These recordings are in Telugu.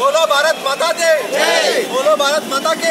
बोलो भारत माता के बोलो भारत माता के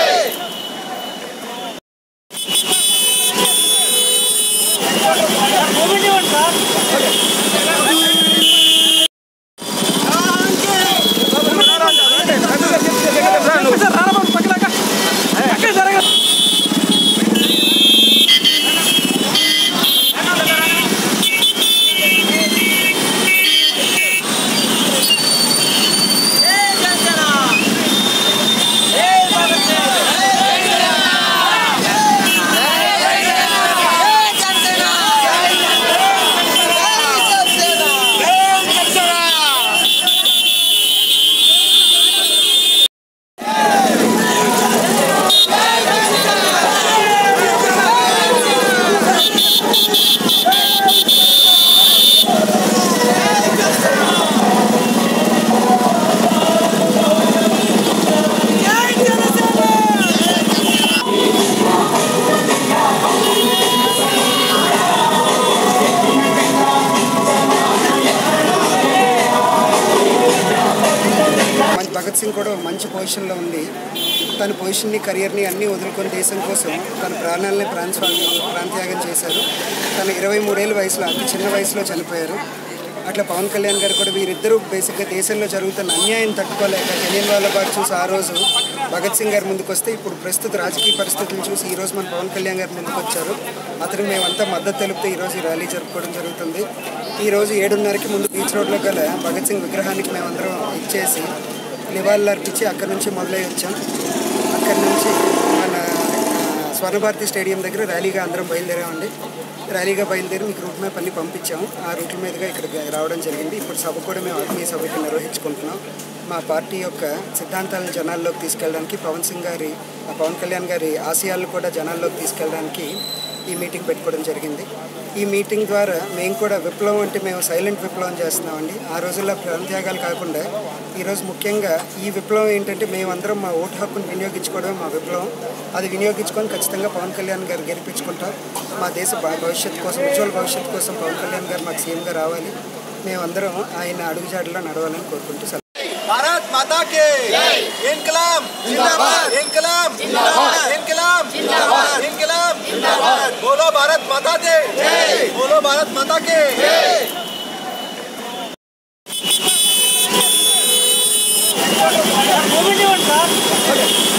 మంచి భగత్ సింగ్ కూడా ఒక మంచి పొజిషన్లో ఉంది తన పొజిషన్ని కెరియర్ని అన్నీ వదులుకొని దేశం కోసం తన ప్రాణాలని ప్రాణ ప్రాణత్యాగం చేశారు తన ఇరవై మూడేళ్ళ వయసులో అతి చిన్న వయసులో చనిపోయారు అట్లా పవన్ కళ్యాణ్ గారు కూడా వీరిద్దరూ బేసిక్గా దేశంలో జరుగుతున్న అన్యాయం తట్టుకోలేక జలియన్ వాలాబాగ్ చూసి ఆ రోజు భగత్ సింగ్ గారు ముందుకు వస్తే ఇప్పుడు ప్రస్తుత రాజకీయ పరిస్థితులను చూసి ఈ రోజు మన పవన్ కళ్యాణ్ గారు ముందుకు వచ్చారు అతనికి మేమంతా మద్దతు తెలుపుతూ ఈరోజు ఈ ర్యాలీ జరుపుకోవడం జరుగుతుంది ఈ రోజు ఏడున్నరకి ముందు బీచ్ రోడ్లో గల భగత్ సింగ్ విగ్రహానికి మేమందరం ఇచ్చేసి నివాళులు అర్పించి అక్కడి నుంచి మొదలై వచ్చాం అక్కడి నుంచి మన ఆ, స్వర్ణభారతి స్టేడియం దగ్గర ర్యాలీగా అందరం బయలుదేరామండి ర్యాలీగా బయలుదేరి మీకు రూట్ మ్యాప్ అన్ని పంపించాము ఆ రూట్ల మీదుగా ఇక్కడికి రావడం జరిగింది ఇప్పుడు సభ కూడా మేము ఆత్మీయ సభకి నిర్వహించుకుంటున్నాం మా పార్టీ యొక్క సిద్ధాంతాలను జనాల్లోకి తీసుకెళ్ళడానికి పవన్ సింగ్ గారి ఆ పవన్ కళ్యాణ్ గారి ఆశయాలను కూడా జనాల్లోకి తీసుకెళ్ళడానికి ఈ మీటింగ్ పెట్టుకోవడం జరిగింది ఈ మీటింగ్ ద్వారా మేము కూడా విప్లవం అంటే మేము సైలెంట్ విప్లవం చేస్తున్నామండి ఆ రోజుల్లో ప్రాణత్యాగాలు కాకుండా ఈరోజు ముఖ్యంగా ఈ విప్లవం ఏంటంటే మేమందరం మా ఓటు హక్కును వినియోగించుకోవడమే మా విప్లవం అది వినియోగించుకొని ఖచ్చితంగా పవన్ కళ్యాణ్ గారు గెలిపించుకుంటాం మా దేశ భ- భవిష్యత్తు కోసం ఉజ్వల భవిష్యత్తు కోసం పవన్ కళ్యాణ్ గారు మాకు సీఎంగా రావాలి మేమందరం ఆయన అడుగుజాడలో నడవాలని కోరుకుంటూ సెలవు. भारत माता के इनकलाब जिंदाबाद इनकलाब जिंदाबाद इनकलाब जिंदाबाद इनकलाब जिंदाबाद बोलो भारत माता के बोलो भारत माता के మూమెంట్ ఇవ్వండి సార్